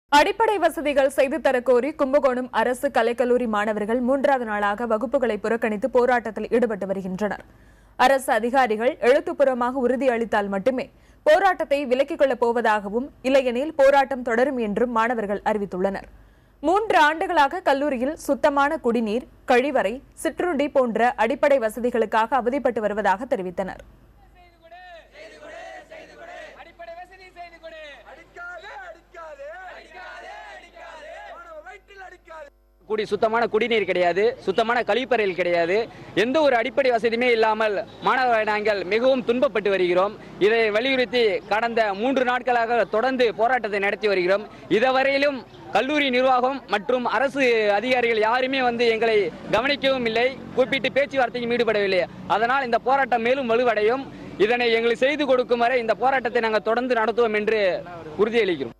அடிப்படை வசதிகள் செய்து தரக்கோரி கும்பகோணம் அரசு கலைக்கல்லூரி மாணவர்கள் மூன்றாவது நாளாக வகுப்புகளை புறக்கணித்து போராட்டத்தில் ஈடுபட்டு வருகின்றனர் அரசு அதிகாரிகள் எழுத்துப்பூர்வமாக உறுதியளித்தால் மட்டுமே போராட்டத்தை விலக்கிக் கொள்ளப் போவதாகவும் இல்லையெனில் போராட்டம் தொடரும் என்றும் மாணவர்கள் அறிவித்துள்ளனர் மூன்று ஆண்டுகளாக கல்லூரியில் சுத்தமான குடிநீர் கழிவறை சிற்றுண்டி போன்ற அடிப்படை வசதிகளுக்காக அவதிப்பட்டு வருவதாக தெரிவித்தனர் அடிப்படை வசதி செய்து கொடு அடிக்காதே அடிக்காதே அடிக்காதே அடிக்காதே மாணவ வயிற்றில் அடிக்காதே குடி சுத்தமான குடிநீர் கிடையாது சுத்தமான கழிப்பறைகள் கிடையாது எந்த ஒரு அடிப்படை வசதியுமே இல்லாமல் மாணவர்கள் நாங்கள் மிகவும் துன்பப்பட்டு வருகிறோம் இதை வலியுறுத்தி கடந்த மூன்று நாட்களாக தொடர்ந்து போராட்டத்தை நடத்தி வருகிறோம் இதுவரையிலும் கல்லூரி நிர்வாகம் மற்றும் அரசு அதிகாரிகள் யாருமே வந்து எங்களை கவனிக்கவும் இல்லை கூப்பிட்டு பேச்சுவார்த்தையும் ஈடுபடவில்லை அதனால் இந்த போராட்டம் மேலும் வலுவடையும் இதனை எங்களுக்கு செய்து கொடுக்கும் வரை இந்த போராட்டத்தை நாங்கள் தொடர்ந்து நடத்துவோம் என்று உறுதியளிக்கிறோம்